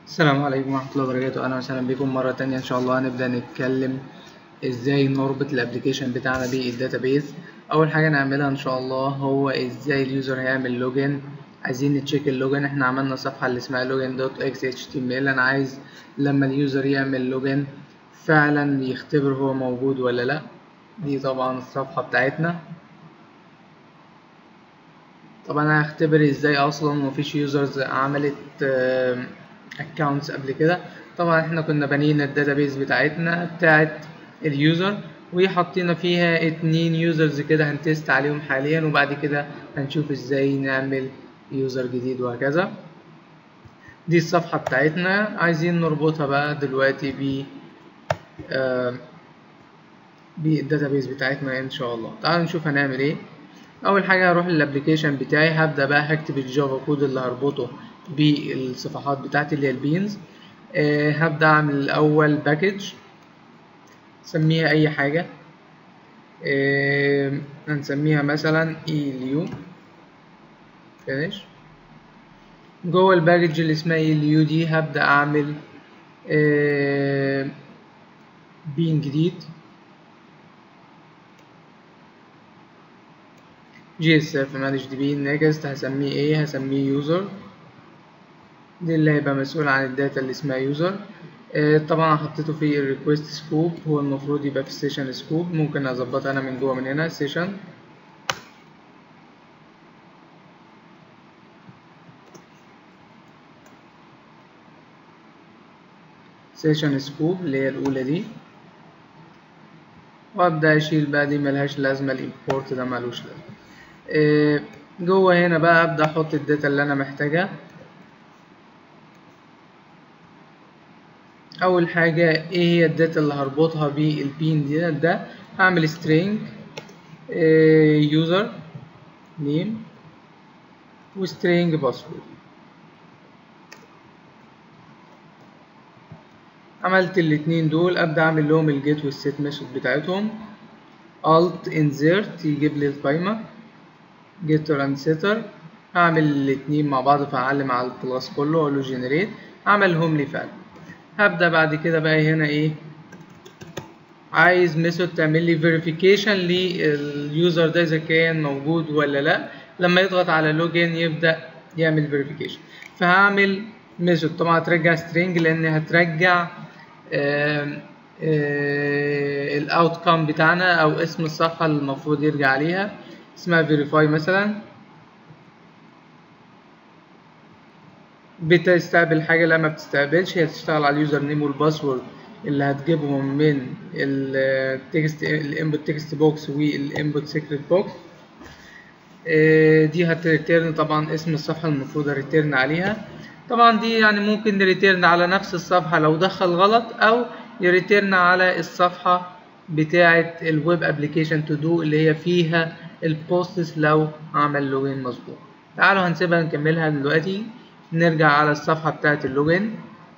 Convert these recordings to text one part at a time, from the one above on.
السلام عليكم ورحمة الله وبركاته أهلا وسهلا بكم مرة تانية إن شاء الله هنبدأ نتكلم إزاي نربط الأبليكيشن بتاعنا بالداتابيز أول حاجة نعملها إن شاء الله هو إزاي اليوزر هيعمل لوجن عايزين نتشيك اللوجن إحنا عملنا صفحة اللي اسمها لوجن دوت اكس اتش تي ام ال أنا عايز لما اليوزر يعمل لوجن فعلا يختبر هو موجود ولا لأ دي طبعا الصفحة بتاعتنا طبعا انا هختبر ازاي اصلا مفيش يوزرز عملت اكونتس قبل كده طبعا احنا كنا بنينا الداتابيز بتاعتنا بتاعت اليوزر وحطينا فيها اتنين يوزرز كده هنتست عليهم حاليا وبعد كده هنشوف ازاي نعمل يوزر جديد وهكذا دي الصفحة بتاعتنا عايزين نربطها بقى دلوقتي ب بالداتابيز بتاعتنا ان شاء الله تعالوا نشوف هنعمل ايه اول حاجه هروح للابلكيشن بتاعي هبدا بقى هكتب الجافا كود اللي هربطه بالصفحات بتاعتي اللي هي البينز أه هبدا اعمل الاول باكج سميها اي حاجه أه هنسميها مثلا ايليو فينيش جوه الباكج اللي اسمها ايليو دي هبدا اعمل أه بين جديد جي اس اف مانج دي بي نيكست هسميه ايه هسميه يوزر دي اللي هيبقى مسؤول عن الداتا اللي اسمها يوزر آه طبعا حطيته في الريكوست سكوب هو المفروض يبقى في السيشن سكوب ممكن اظبطها انا من جوه من هنا سيشن سيشن سكوب اللي هي الاولى دي وابدا اشيل بقى دي ملهاش لازمه الامبورت ده ملوش لازمه إيه جوه هنا بقى ابدا احط الداتا اللي انا محتاجها اول حاجه ايه هي الداتا اللي هربطها بالبين دي ده هعمل string إيه user name وstring password عملت الاتنين دول ابدا اعمل لهم الجيت والسيت ميثود بتاعتهم alt insert يجيب لي القايمه getter and setter هعمل الاتنين مع بعض فاعلم على البلس كله واقول له generate اعملهم لي فعلا هبدا بعد كده بقى هنا ايه عايز ميثود تعمل لي verification لليوزر ده اذا كان موجود ولا لا لما يضغط على لوجين يبدا يعمل verification فهعمل ميثود طبعا هترجع string لان هترجع الاوتكم بتاعنا او اسم الصفحه اللي المفروض يرجع عليها اسمها verify مثلا بتستقبل حاجة لا ما بتستقبلش هي تشتغل على اليوزر نيم والباسورد اللي هتجيبهم من التكست الانبوت تكست بوكس والانبوت سيكريت بوكس دي هتريتيرن طبعا اسم الصفحة المفروض ريتيرن عليها طبعا دي يعني ممكن ريتيرن على نفس الصفحة لو دخل غلط او يريتيرن على الصفحة بتاعة الويب ابلكيشن تو دو اللي هي فيها البوستس لو عمل لوجين مظبوط تعالوا هنسيبها نكملها دلوقتي نرجع على الصفحة بتاعة اللوجين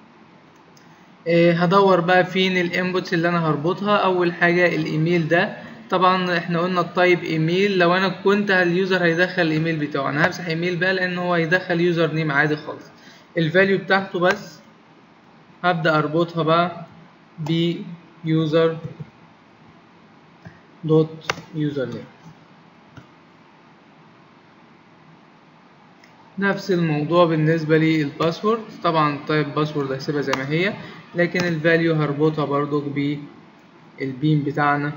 إيه هدور بقى فين الانبوتس اللي انا هربطها اول حاجة الايميل ده طبعا احنا قلنا التايب ايميل لو انا كنت اليوزر هيدخل الايميل بتاعه انا همسح ايميل بقى لان هو هيدخل يوزر نيم عادي خالص الفاليو بتاعته بس هبدأ اربطها بقى بيوزر دوت يوزر نيم نفس الموضوع بالنسبة للباسورد طبعا طيب باسورد هسيبها زي ما هي لكن الفاليو هربطها برضو بالبين بتاعنا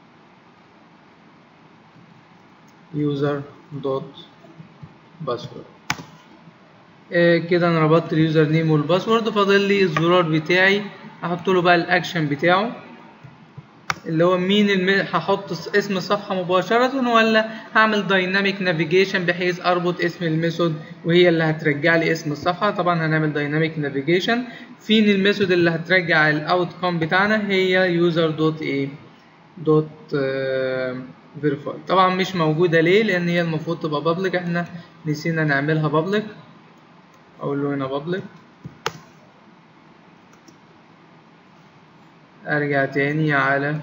user دوت باسورد كده انا ربطت اليوزر نيم والباسورد فاضل لي الزرار بتاعي هحط له بقى الاكشن بتاعه اللي هو مين الم... هحط اسم الصفحة مباشرة ولا هعمل دايناميك نافيجيشن بحيث اربط اسم الميثود وهي اللي هترجع لي اسم الصفحة طبعا هنعمل دايناميك نافيجيشن فين الميثود اللي هترجع الاوتكم بتاعنا هي يوزر دوت ايه دوت فيريفاي طبعا مش موجودة ليه لان هي المفروض تبقى بابليك احنا نسينا نعملها بابليك اقول له هنا بابليك ارجع تاني على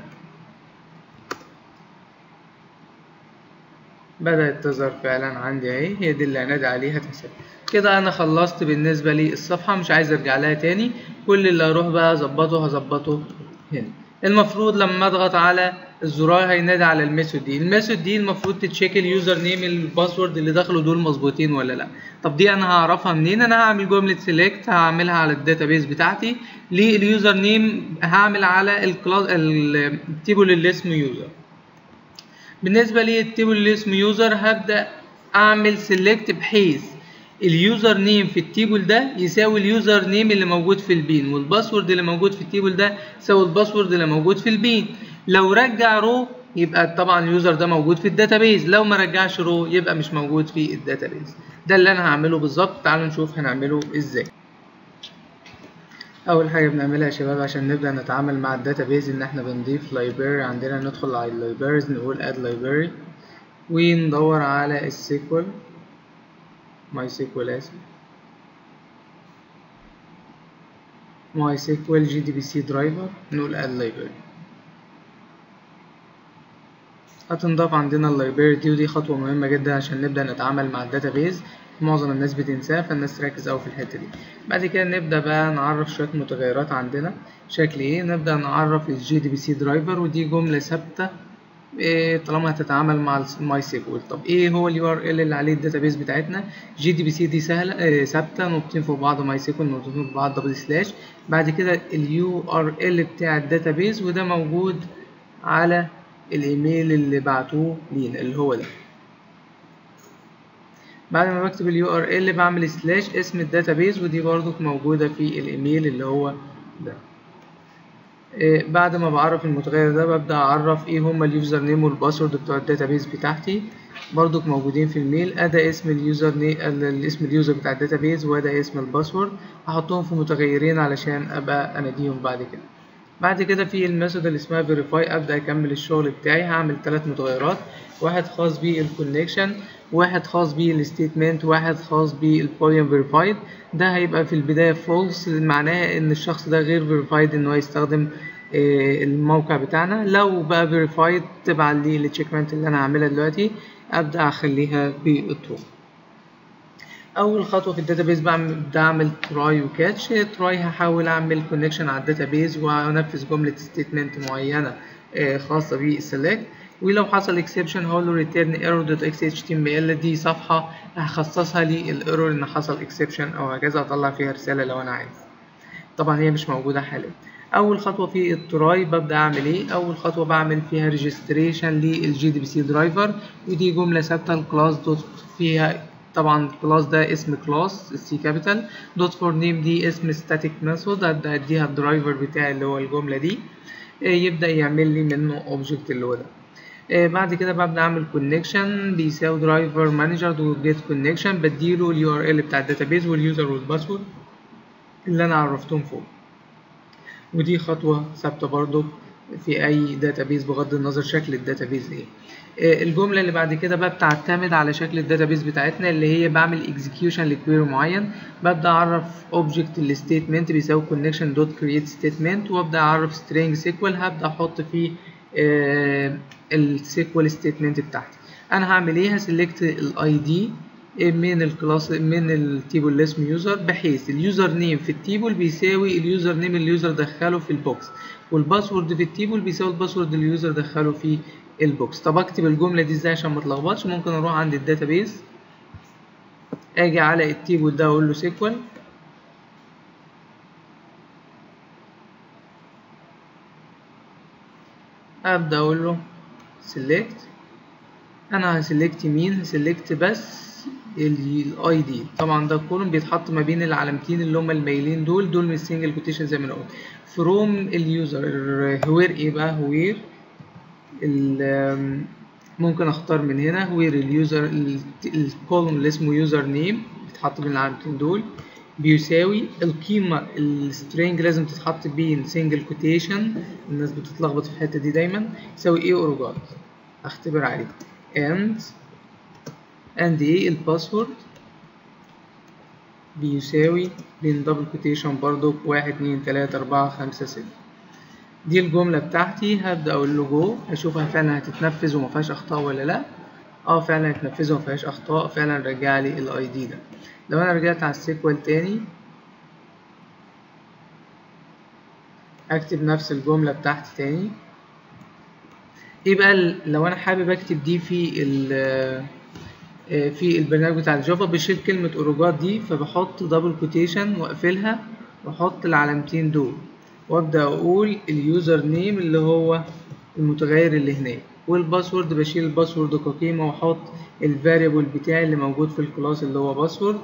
بدأت تظهر فعلا عندي اهي هي دي اللي هنادي عليها تحسب كده انا خلصت بالنسبه للصفحه مش عايز ارجع لها تاني كل اللي هروح بقى اظبطه هظبطه هنا المفروض لما اضغط على الزرار هينادي على الميثود دي الميثود دي المفروض تتشيك اليوزر نيم الباسورد اللي دخلوا دول مظبوطين ولا لا طب دي انا هعرفها منين انا هعمل جمله سيلكت هعملها على الداتابيز بتاعتي لليوزر نيم هعمل على الكلاس التيبل اللي اسمه يوزر بالنسبه للتيبل اللي اسمه يوزر هبدا اعمل سيلكت بحيث اليوزر نيم في التيبل ده يساوي اليوزر نيم اللي موجود في البين والباسورد اللي موجود في التيبل ده يساوي الباسورد اللي موجود في البين لو رجع رو يبقى طبعا اليوزر ده موجود في الداتابيز لو ما رجعش رو يبقى مش موجود في الداتابيز ده اللي انا هعمله بالظبط تعالوا نشوف هنعمله ازاي اول حاجه بنعملها يا شباب عشان نبدا نتعامل مع الداتابيز ان احنا بنضيف لايبراري عندنا ندخل على اللايبراريز نقول اد لايبراري وندور على السيكوال ماي سيكوال اسف ماي سيكوال جي دي بي سي درايفر نقول اد لايبراري هتنضاف عندنا اللايبراري دي ودي خطوة مهمة جدا عشان نبدأ نتعامل مع الداتابيز معظم الناس بتنساها فالناس تركز أوي في الحتة دي بعد كده نبدأ بقى نعرف شوية متغيرات عندنا شكل ايه نبدأ نعرف الجي دي بي سي درايفر ودي جملة ثابتة إيه طالما هتتعامل مع الماي سيكوال طب ايه هو اليو ار ال اللي عليه الداتابيز بتاعتنا جي دي بي سي دي سهله إيه ثابته نقطتين فوق بعض ماي سيكوال نقطتين فوق بعض دبل سلاش بعد كده اليو ار ال بتاع الداتابيز وده موجود على الايميل اللي بعتوه لينا اللي هو ده بعد ما بكتب اليو ار ال بعمل سلاش اسم الداتابيز ودي برضو موجوده في الايميل اللي هو ده إيه بعد ما بعرف المتغير ده ببدأ أعرف إيه هما اليوزر نيم والباسورد بتوع الداتابيز بتاعتي برضك موجودين في الميل أدا اسم اليوزر نيم الاسم اليوزر بتاع الداتابيز وأدا اسم الباسورد هحطهم في متغيرين علشان أبقى أناديهم بعد كده بعد كده في الميثود اللي اسمها فيريفاي ابدا اكمل الشغل بتاعي هعمل ثلاث متغيرات واحد خاص بالكونكشن واحد خاص بالستيتمنت واحد خاص بالبوليوم فيريفايد ده هيبقى في البدايه فولس معناه ان الشخص ده غير فيريفايد ان هو يستخدم الموقع بتاعنا لو بقى فيريفايد تبع لي التشيكمنت اللي انا هعملها دلوقتي ابدا اخليها بالترو اول خطوه في الداتابيز بعمل بعمل تراي وكاتش تراي هحاول اعمل كونكشن على الداتابيز وانفذ جمله ستيتمنت معينه خاصه بالسلكت ولو حصل اكسبشن هقول له return error دوت html دي صفحه هخصصها للايرور ان حصل اكسبشن او هكذا اطلع فيها رساله لو انا عايز طبعا هي مش موجوده حاليا اول خطوه في التراي ببدا اعمل ايه اول خطوه بعمل فيها ريجستريشن للجي دي بي سي درايفر ودي جمله ثابته الكلاس دوت فيها طبعا الكلاس ده اسم كلاس السي كابيتال دوت فور نيم دي اسم ستاتيك ميثود هديها الدرايفر بتاعي اللي هو الجمله دي يبدا يعمل لي منه اوبجكت اللي هو ده بعد كده ببدا اعمل كونكشن بيساوي درايفر مانجر دوت جيت كونكشن بديله اليو ار ال بتاع الداتابيز واليوزر والباسورد اللي انا عرفتهم فوق ودي خطوه ثابته برضو في اي داتابيز بغض النظر شكل الداتابيز ايه الجمله اللي بعد كده بقى بتعتمد على شكل الداتابيز بتاعتنا اللي هي بعمل اكزيكيوشن لكويري معين ببدا اعرف اوبجكت الستيتمنت بيساوي كونكشن دوت كرييت ستيتمنت وابدا اعرف سترينج سيكوال هبدا احط فيه السيكوال ستيتمنت بتاعتي انا هعمل ايه هسلكت الاي دي من الكلاس من التيبل اللي اسمه يوزر بحيث اليوزر نيم في التيبل بيساوي اليوزر نيم اللي اليوزر دخله في البوكس والباسورد في التيبل بيساوي الباسورد اللي اليوزر دخله في البوكس طب اكتب الجمله دي ازاي عشان ما اتلخبطش ممكن اروح عند الداتابيز اجي على التيبل ده اقول له سيكوال ابدا اقول له سيلكت انا هسلكت مين هسلكت بس الاي دي طبعا ده كولوم بيتحط ما بين العلامتين اللي هما المايلين دول دول من السنجل كوتيشن زي ما انا قلت فروم اليوزر هوير ايه بقى هوير ممكن اختار من هنا وير اليوزر الكولوم اللي اسمه يوزر نيم بيتحط بين العلامتين دول بيساوي القيمة السترينج لازم تتحط بين سنجل كوتيشن الناس بتتلخبط في الحتة دي دايما يساوي ايه اوروجات اختبر عليه and and ايه الباسورد بيساوي بين دبل كوتيشن برضو واحد اتنين تلاتة اربعة خمسة ستة دي الجملة بتاعتي هبدأ أقول له جو هشوفها فعلا هتتنفذ ومفيهاش أخطاء ولا لأ اه فعلا اتنفذ ومفيهاش أخطاء فعلا رجع لي الأي دي ده لو انا رجعت على السيكوال تاني اكتب نفس الجملة بتاعتي تاني ايه بقى لو انا حابب اكتب دي في في البرنامج بتاع الجافا بشيل كلمة اوروجات دي فبحط دبل كوتيشن واقفلها واحط العلامتين دول وابدا اقول اليوزر نيم اللي هو المتغير اللي هناك والباسورد بشيل الباسورد كقيمة واحط الفاريبل بتاعي اللي موجود في الكلاس اللي هو باسورد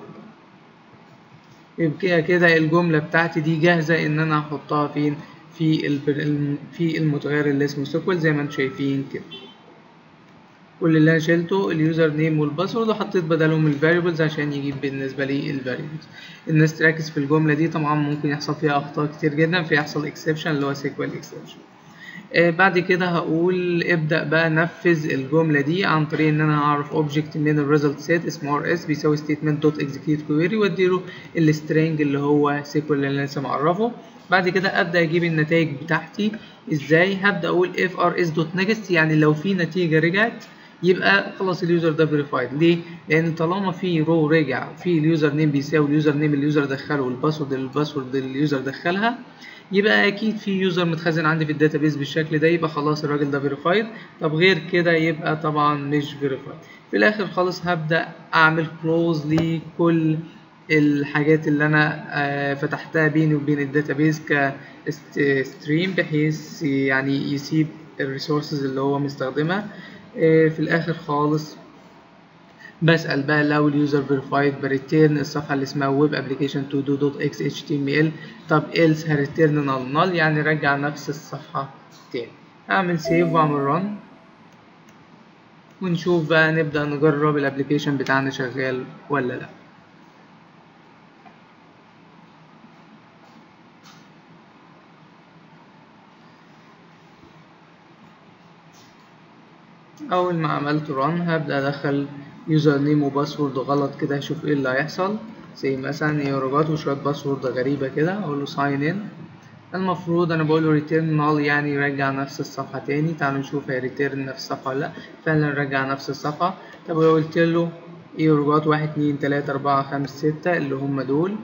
يبقى كده الجملة بتاعتي دي جاهزة ان انا احطها فين في في المتغير اللي اسمه سيكوال زي ما انتم شايفين كده كل اللي انا شلته اليوزر نيم والباسورد وحطيت بدلهم الفاريبلز عشان يجيب بالنسبه لي الفاريبلز الناس تركز في الجمله دي طبعا ممكن يحصل فيها اخطاء كتير جدا فيحصل اكسبشن اللي هو سيكوال اكسبشن آه بعد كده هقول ابدا بقى نفذ الجمله دي عن طريق ان انا اعرف اوبجكت من الريزلت سيت اسمه ار اس بيساوي ستيتمنت دوت اكزيكيوت كويري واديله السترنج اللي هو سيكوال اللي انا لسه معرفه بعد كده ابدا اجيب النتائج بتاعتي ازاي هبدا اقول اف ار اس دوت نيجست يعني لو في نتيجه رجعت يبقى خلاص اليوزر ده فيريفايد ليه لان طالما في رو رجع في اليوزر نيم بيساوي اليوزر نيم اللي اليوزر دخله والباسورد اللي الباسورد اللي اليوزر دخلها يبقى اكيد في يوزر متخزن عندي في الداتابيس بالشكل ده يبقى خلاص الراجل ده فيريفايد طب غير كده يبقى طبعا مش فيريفايد في الاخر خالص هبدا اعمل كلوز لكل الحاجات اللي انا فتحتها بيني وبين الداتابيس كستريم بحيث يعني يسيب الريسورسز اللي هو مستخدمها في الاخر خالص بسأل بقى لو اليوزر فيريفايد بريتيرن الصفحة اللي اسمها ويب ابلكيشن تو دو دوت اكس اتش تي ام ال طب else هريتيرن نال نال يعني رجع نفس الصفحة تاني اعمل سيف واعمل رن ونشوف بقى نبدأ نجرب الابلكيشن بتاعنا شغال ولا لا اول ما عملت ران هبدا ادخل يوزر نيم وباسورد غلط كده اشوف ايه اللي هيحصل زي مثلا ايروجات وشويه باسورد غريبه كده اقول له ساين ان المفروض انا بقول له ريتيرن نال يعني يرجع نفس الصفحه تاني تعالوا نشوف هي ريتيرن نفس الصفحه ولا لا فعلا رجع نفس الصفحه طب لو قلت له ايروجات واحد اتنين تلاته اربعه خمسه سته اللي هم دول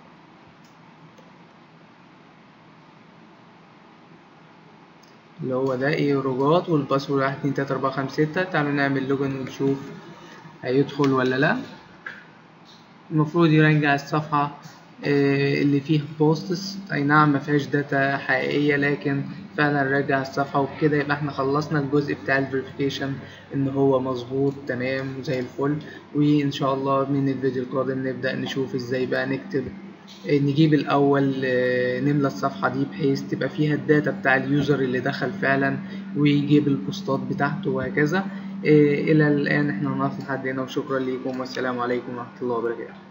اللي هو ده ايروجات والباسورد واحد اتنين تلاته اربعه خمسه سته تعالوا نعمل لوجن ونشوف هيدخل ولا لا المفروض يرجع الصفحة اللي فيه بوستس اي نعم مفيهاش داتا حقيقية لكن فعلا رجع الصفحة وبكده يبقى احنا خلصنا الجزء بتاع الفيريفيكيشن ان هو مظبوط تمام زي الفل وان شاء الله من الفيديو القادم نبدأ نشوف ازاي بقى نكتب نجيب الاول نملى الصفحة دي بحيث تبقى فيها الداتا بتاع اليوزر اللي دخل فعلا ويجيب البوستات بتاعته وهكذا الى الان احنا نقف لحد هنا وشكرا لكم والسلام عليكم ورحمة الله وبركاته